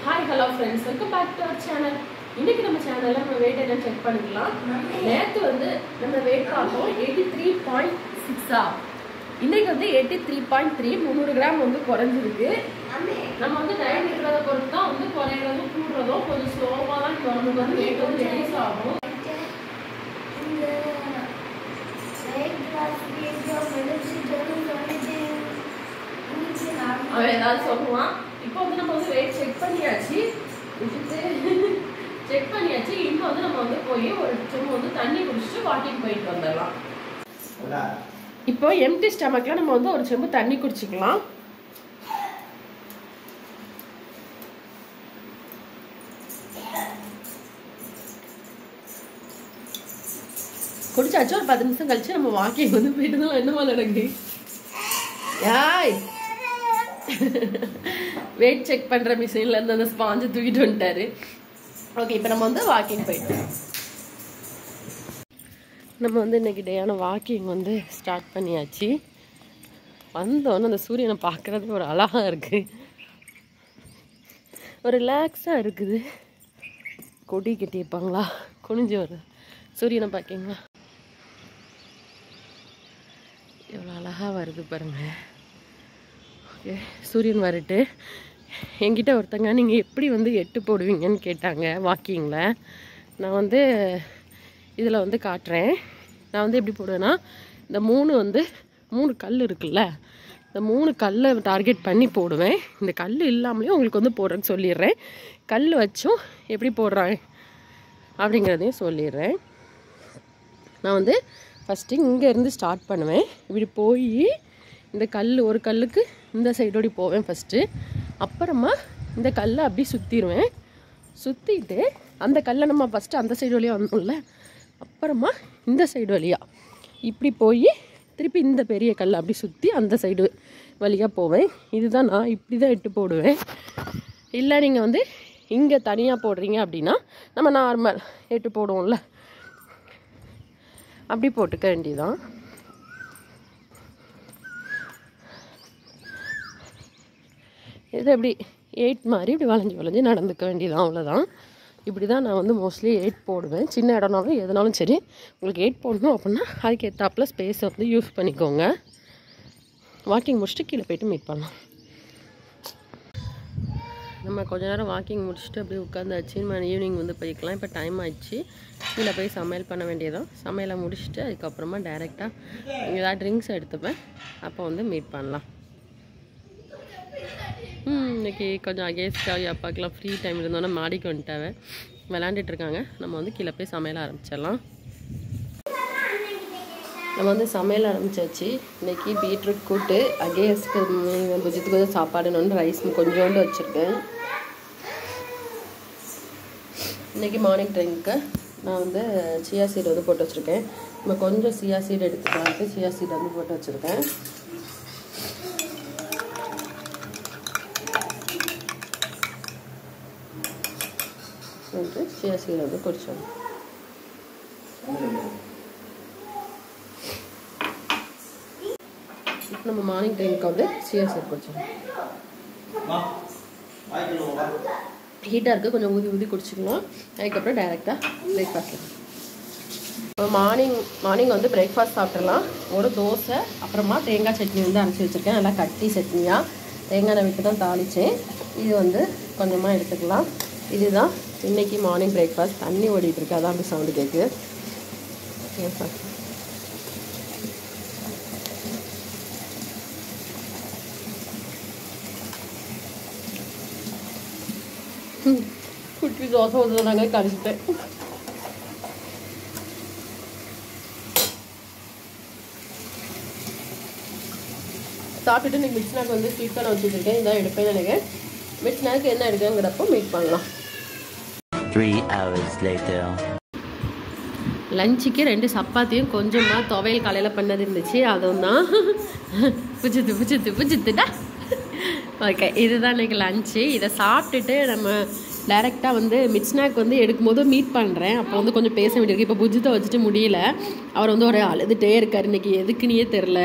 Hi hello friends welcome back to our channel இன்னைக்கு நம்ம சேனல்ல நம்ம வெயிட் என்ன செக் பண்ணிக்கலாம் நேற்று வந்து நம்ம வெயிட் பார்த்தோம் எயிட்டி த்ரீ பாயிண்ட் சிக்ஸா இன்னைக்கு வந்து எயிட்டி த்ரீ பாயிண்ட் த்ரீ முந்நூறு கிராம் வந்து குறைஞ்சிருக்கு நம்ம வந்து டயட் இருக்கிறத பொறுத்து தான் வந்து குறையிறதும் கூடுறதும் கொஞ்சம் ஸ்லோவாக தான் இப்போ நமக்கு வந்து வெயிட் வந்து ரெடியூஸ் ஆகும் அவன் ஏதாவது சொல்லுவான் இப்போ வந்து நம்ம வந்து வெயிட் செக் பண்ணியாச்சு செக் பண்ணியாச்சு இப்போ வந்து நம்ம வந்து போய் ஒரு சும்மா வந்து தண்ணி குடிச்சிட்டு வாக்கிங் போயிட்டு வந்துடலாம் இப்போ எம்டி ஸ்டமக்ல நம்ம வந்து ஒரு செம்பு தண்ணி குடிச்சிக்கலாம் குடிச்சாச்சு ஒரு பத்து நிமிஷம் கழிச்சு நம்ம வாக்கிங் வந்து போயிட்டு தான் என்னமா நடக்குது யாய் வெயிட் செக் பண்ற மிஷின்ல இருந்து அந்த ஸ்பாஞ்சை தூக்கிட்டு வந்துட்டாரு ஓகே இப்போ நம்ம வந்து வாக்கிங் போயிட்டு நம்ம வந்து இன்னைக்கு டேயான வாக்கிங் வந்து ஸ்டார்ட் பண்ணியாச்சு வந்தோன்னே அந்த சூரியனை பார்க்குறது ஒரு அழகாக இருக்குது ஒரு ரிலாக்ஸாக இருக்குது கொடி கட்டியிருப்பாங்களா குனிஞ்சு வர சூரியனை பார்க்கிங்களா எவ்வளோ அழகாக வருது பாருங்க ஓகே சூரியன் வரட்டு என்கிட்ட ஒருத்தங்க நீங்கள் எப்படி வந்து எட்டு போடுவீங்கன்னு கேட்டாங்க வாக்கிங்கில் நான் வந்து இதில் வந்து காட்டுறேன் நான் வந்து எப்படி போடுவேன்னா இந்த மூணு வந்து மூணு கல் இருக்குல்ல இந்த மூணு கல்லை டார்கெட் பண்ணி போடுவேன் இந்த கல் இல்லாமலேயும் உங்களுக்கு வந்து போடுறதுக்கு சொல்லிடுறேன் கல் வச்சும் எப்படி போடுறேன் அப்படிங்கிறதையும் சொல்லிடுறேன் நான் வந்து ஃபஸ்ட்டு இங்கேருந்து ஸ்டார்ட் பண்ணுவேன் இப்படி போய் இந்த கல் ஒரு கல்லுக்கு இந்த சைடோடி போவேன் ஃபஸ்ட்டு அப்புறமா இந்த கல்லை அப்படி சுற்றிடுவேன் சுற்றிட்டு அந்த கல்லை நம்ம ஃபஸ்ட்டு அந்த சைடு வழியாக வந்தோம்ல அப்புறமா இந்த சைடு வழியாக இப்படி போய் திருப்பி இந்த பெரிய கல்லை அப்படி சுற்றி அந்த சைடு வழியாக போவேன் இதுதான் நான் இப்படி தான் எட்டு போடுவேன் இல்லை நீங்கள் வந்து இங்கே தனியாக போடுறீங்க அப்படின்னா நம்ம நார்மல் எட்டு போடுவோம்ல அப்படி போட்டுக்க வேண்டியதான் இது எப்படி எயிட் மாதிரி இப்படி வளைஞ்சு வளைஞ்சு நடந்துக்க வேண்டியதான் அவ்வளோதான் இப்படி தான் நான் வந்து மோஸ்ட்லி எயிட் போடுவேன் சின்ன இடம்னாலும் எதுனாலும் சரி உங்களுக்கு எயிட் போடணும் அப்படின்னா அதுக்கு ஏற்றாப்புல ஸ்பேஸை வந்து யூஸ் பண்ணிக்கோங்க வாக்கிங் முடிச்சுட்டு கீழே போயிட்டு மீட் பண்ணலாம் நம்ம கொஞ்ச நேரம் வாக்கிங் முடிச்சுட்டு அப்படியே உட்காந்தாச்சு நம்ம ஈவினிங் வந்து போய்க்கலாம் இப்போ டைம் ஆயிடுச்சு கீழே போய் சமையல் பண்ண வேண்டியதான் சமையலை முடிச்சுட்டு அதுக்கப்புறமா டைரெக்டாக ஏதாவது ட்ரிங்க்ஸ் எடுத்துப்பேன் அப்போ வந்து மீட் பண்ணலாம் ம், இன்னைக்கு கொஞ்சம் அகேஸ்டாக அப்பாக்கெலாம் ஃப்ரீ டைம் இருந்தோன்னா மாடிக்கு வந்துட்டாவே விளாண்டுட்டு இருக்காங்க நம்ம வந்து கீழே போய் சமையல் ஆரம்பிச்சிடலாம் நம்ம வந்து சமையல் ஆரம்பிச்சாச்சு இன்னைக்கு பீட்ரூட் கூட்டு அகேஸ்க்கு புஜத்துக்கு வந்து சாப்பாடுன்னு ரைஸ் கொஞ்சோண்டு வச்சுருக்கேன் இன்னைக்கு மார்னிங் ட்ரிங்க்கு நான் வந்து சியா சீட் வந்து போட்டு வச்சுருக்கேன் நம்ம கொஞ்சம் சியா சீட் எடுத்துக்கலான்ட்டு சியா சீட் வந்து போட்டு வச்சுருக்கேன் வந்து சியா சீட் வந்து குடிச்சோம் இப்போ நம்ம மார்னிங் ட்ரிங்க்கு வந்து சியா சீட் குடிச்சோம் ஹீட்டாக இருக்குது கொஞ்சம் ஊதி ஊதி குடிச்சிக்கலாம் அதுக்கப்புறம் டைரெக்டாக பிரேக்ஃபாஸ்ட்டில் இப்போ மார்னிங் மார்னிங் வந்து பிரேக்ஃபாஸ்ட் சாப்பிட்றலாம் ஒரு தோசை அப்புறமா தேங்காய் சட்னி வந்து அரைச்சி வச்சுருக்கேன் நல்லா கட்டி சட்னியாக தேங்காய் எண்ணெய் விட்டு தான் தாளித்தேன் இது வந்து கொஞ்சமாக எடுத்துக்கலாம் இதுதான் இன்னைக்கு மார்னிங் பிரேக்ஃபாஸ்ட் தண்ணி ஓடிட்டு இருக்கு அதான் அப்படி சவுண்டு கேட்குது ஏன் சார் குட்டி தோசை ஊற்றுனாங்க கடிச்சிட்டேன் சாப்பிட்டுட்டு இன்னைக்கு மிட் ஸ்நாக் வந்து ஸ்வீட் கார்ன் வச்சுருக்கேன் இதான் எடுப்பேன் நினைக்கிறேன் மிட் ஸ்நாக் என்ன எடுக்குங்கிறப்போ மீட் பண்ணலாம் Three hours later. லஞ்சுக்கு ரெண்டு சப்பாத்தியும் கொஞ்சமாக துவையல் காலையில் பண்ணது இருந்துச்சு அதுவும் தான் புஜித்து புஜித்து புஜித்துடா ஓகே இதுதான் இன்னைக்கு லஞ்சு இதை சாப்பிட்டுட்டு நம்ம டைரெக்டாக வந்து மிட் ஸ்நாக் வந்து எடுக்கும்போது மீட் பண்ணுறேன் அப்போ வந்து கொஞ்சம் பேச வேண்டியிருக்கு இப்போ புஜித்தை வச்சுட்டு முடியல அவர் வந்து ஒரு அழுதுகிட்டே இருக்கார் இன்னைக்கு எதுக்குன்னே தெரில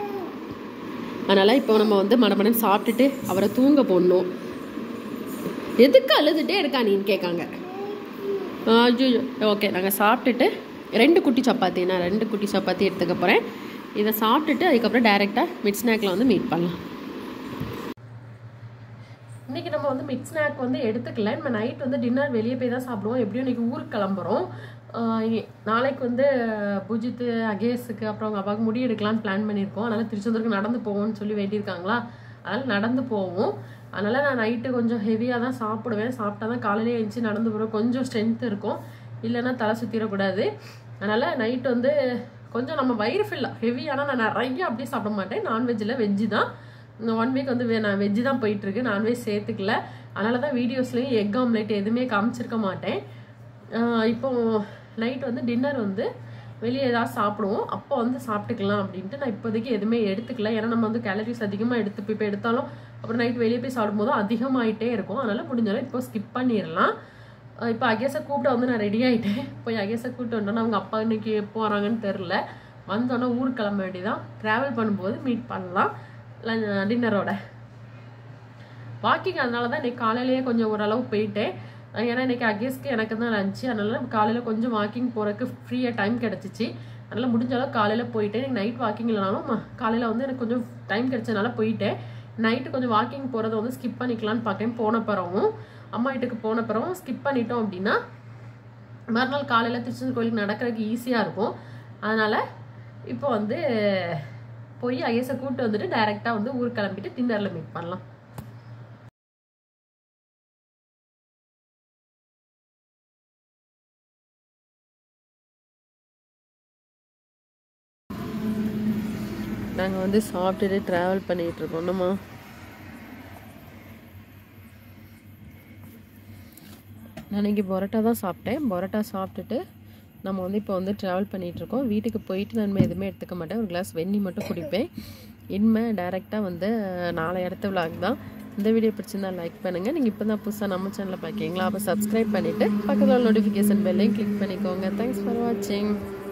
அதனால் இப்போ நம்ம வந்து மடமடன் சாப்பிட்டுட்டு அவரை தூங்க போடணும் எதுக்கு அழுதுட்டே இருக்கா நீன்னு கேட்காங்க ஐயோ ஓகே நாங்கள் சாப்பிட்டுட்டு ரெண்டு குட்டி சப்பாத்தி நான் ரெண்டு குட்டி சப்பாத்தி எடுத்துக்க போகிறேன் இதை சாப்பிட்டுட்டு அதுக்கப்புறம் டைரெக்டாக மிட் ஸ்நாக்கில் வந்து மீட் பண்ணலாம் இன்றைக்கி நம்ம வந்து மிட் ஸ்நாக் வந்து எடுத்துக்கல நம்ம நைட் வந்து டின்னர் வெளியே போய் தான் சாப்பிடுவோம் எப்படியும் இன்றைக்கி ஊருக்கு கிளம்புறோம் ஆஹ் இ- நாளைக்கு வந்து புஜித்து அகேஸுக்கு அப்புறம் அவங்க அப்பாவுக்கு முடி எடுக்கலாம்னு பிளான் பண்ணியிருக்கோம் அதனால் திருச்செந்தூருக்கு நடந்து போவோம்னு சொல்லி வேண்டியிருக்காங்களா அதனால் நடந்து போவோம் அதனால் நான் நைட்டு கொஞ்சம் ஹெவியாக தான் சாப்பிடுவேன் சாப்பிட்டா தான் காலையிலே எழுந்துச்சு நடந்து போகிற கொஞ்சம் ஸ்ட்ரென்த் இருக்கும் இல்லைன்னா தலை சுற்றிடக்கூடாது அதனால் நைட் வந்து கொஞ்சம் நம்ம வயிறு ஃபில்லாக ஹெவியான நான் நிறைய அப்படியே சாப்பிட மாட்டேன் நான்வெஜ்ஜில் வெஜ்ஜு தான் இந்த ஒன் வீக் வந்து வே- நான் வெஜ்ஜு தான் போயிட்டுருக்கு நான்வெஜ் சேர்த்துக்கல அதனால தான் வீடியோஸ்லேயும் எக் ஆம்லேட் எதுவுமே காமிச்சிருக்க மாட்டேன் ஆஹ் இப்போ நைட் வந்து டின்னர் வந்து வெளியே ஏதாவது சாப்பிடுவோம் அப்போ வந்து சாப்பிட்டுக்கலாம் அப்படின்ட்டு நான் இப்போதைக்கு எதுவுமே எடுத்துக்கல ஏன்னா நம்ம வந்து கேலரிஸ் அதிகமாக எடுத்து இப்போ எடுத்தாலும் அப்புறம் நைட் வெளியே போய் சாப்பிடும்போது அதிகமாயிட்டே இருக்கும் அதனால முடிஞ்சாலும் இப்போ ஸ்கிப் பண்ணிடலாம் அஹ் இப்போ அகேஸை கூப்பிட்டு வந்து நான் ரெடி ஆகிட்டேன் போய் அகேஸை கூப்பிட்டு வந்தோன்னா அவங்க அப்பா இன்னைக்கு எப்போ வராங்கன்னு தெரில வந்தோன்னே ஊருக்கு கிளம்ப வேண்டியதான் ட்ராவல் பண்ணும்போது மீட் பண்ணலாம் டின்னரோட வாக்கிங் அதனால தான் இன்னைக்கு காலையிலேயே கொஞ்சம் ஓரளவு போயிட்டேன் அஹ் ஏன்னா இன்னைக்கு அகேஸ்க்கு எனக்கு தான் லஞ்சு அதனால காலையில் கொஞ்சம் வாக்கிங் போகிறதுக்கு ஃப்ரீயாக டைம் கிடச்சிச்சு அதனால் முடிஞ்ச அளவு காலையில் போயிட்டேன் எனக்கு நைட் வாக்கிங் இல்லைனாலும் காலையில் வந்து எனக்கு கொஞ்சம் டைம் கிடைச்சதுனால போயிட்டேன் நைட்டு கொஞ்சம் வாக்கிங் போகிறத வந்து ஸ்கிப் பண்ணிக்கலாம்னு பார்க்கேன் போன பிறவும் அம்மா வீட்டுக்கு போன பிறவும் ஸ்கிப் பண்ணிட்டோம் அப்படின்னா மறுநாள் காலையில் திருச்செந்தூர் கோயிலுக்கு நடக்கிறதுக்கு ஈஸியாக இருக்கும் அதனால் இப்போ வந்து போய் ஐஎஸை கூப்பிட்டு வந்துட்டு டைரெக்டாக வந்து ஊருக்கு கிளம்பிட்டு டின்னரில் மீட் பண்ணலாம் நாங்கள் வந்து சாப்பிட்டுட்டு ட்ராவல் பண்ணிகிட்டு இருக்கோம் நம்ம நான் இன்னைக்கு பரோட்டா தான் சாப்பிட்டேன் பரோட்டா சாப்பிட்டுட்டு நம்ம வந்து இப்போ வந்து ட்ராவல் பண்ணிகிட்ருக்கோம் வீட்டுக்கு போயிட்டு நான் எதுவுமே எடுத்துக்க மாட்டேன் ஒரு கிளாஸ் வெந்நி மட்டும் குடிப்பேன் இனிமே டைரெக்டாக வந்து நாளை இடத்த விளாக் தான் இந்த வீடியோ பிடிச்சிருந்தா லைக் பண்ணுங்கள் நீங்கள் இப்போ தான் புதுசாக நம்ம சேனலில் பார்க்கீங்களா அப்போ சப்ஸ்கிரைப் பண்ணிவிட்டு பக்கத்தில் நோட்டிஃபிகேஷன் பெல்லையும் கிளிக் பண்ணிக்கோங்க தேங்க்ஸ் ஃபார் வாட்சிங்